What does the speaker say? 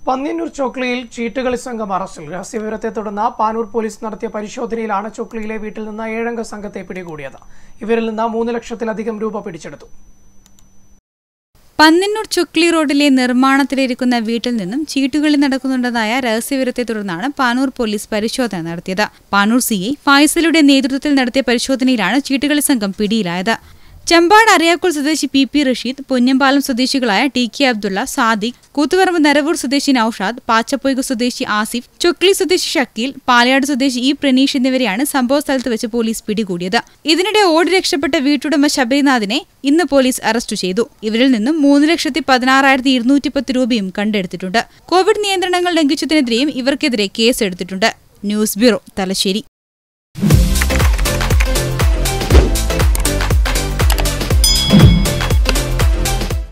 പന്ന്യന്നൂർ ചോക്ലിയിൽ ചീട്ടുകളി സംഘം അറസ്റ്റിൽ രഹസ്യവിവരത്തെ തുടർന്ന് പാനൂർ പോലീസ് നടത്തിയ പരിശോധനയിലാണ് ചോക്ലിയിലെ വീട്ടിൽ നിന്ന് ഏഴംഗ സംഘത്തെ പിടികൂടിയത് ഇവരിൽ നിന്ന് മൂന്ന് ലക്ഷത്തിലധികം രൂപ പിടിച്ചെടുത്തു പന്നന്നൂർ ചുക്ലി റോഡിലെ നിർമ്മാണത്തിലിരിക്കുന്ന വീട്ടിൽ നിന്നും ചീട്ടുകളി നടക്കുന്നുണ്ടെന്നായ രഹസ്യവിവരത്തെ തുടർന്നാണ് പാനൂർ പോലീസ് പരിശോധന നടത്തിയത് പാനൂർ സി ഐ ഫായ്സലുടെ നേതൃത്വത്തിൽ നടത്തിയ പരിശോധനയിലാണ് ചീട്ടുകളി സംഘം പിടിയിലായത് ചെമ്പാട് അറിയാക്കുൾ സ്വദേശി പി പി റഷീദ് പൊന്നമ്പാലം സ്വദേശികളായ ടി കെ അബ്ദുള്ള സാദിഖ് കൂത്തുപറമ്പ് നരവൂർ സ്വദേശി നൌഷാദ് പാച്ചപ്പൊയ്ക സ്വദേശി ആസിഫ് ചുക്ലി സ്വദേശി ഷക്കീൽ പാലയാട് സ്വദേശി ഇ പ്രണീഷ് എന്നിവരെയാണ് സംഭവ സ്ഥലത്ത് വെച്ച് പോലീസ് പിടികൂടിയത് ഇതിനിടെ ഓടി രക്ഷപ്പെട്ട വീട്ടുടമ ശബരിനാഥിനെ ഇന്ന് പോലീസ് അറസ്റ്റ് ചെയ്തു ഇവരിൽ നിന്നും മൂന്ന് ലക്ഷത്തി പതിനാറായിരത്തി ഇരുന്നൂറ്റി പത്ത് രൂപയും കണ്ടെടുത്തിട്ടുണ്ട് കോവിഡ് നിയന്ത്രണങ്ങൾ ലംഘിച്ചതിനെതിരെയും ഇവർക്കെതിരെ കേസെടുത്തിട്ടുണ്ട് ന്യൂസ് ബ്യൂറോ തലശ്ശേരി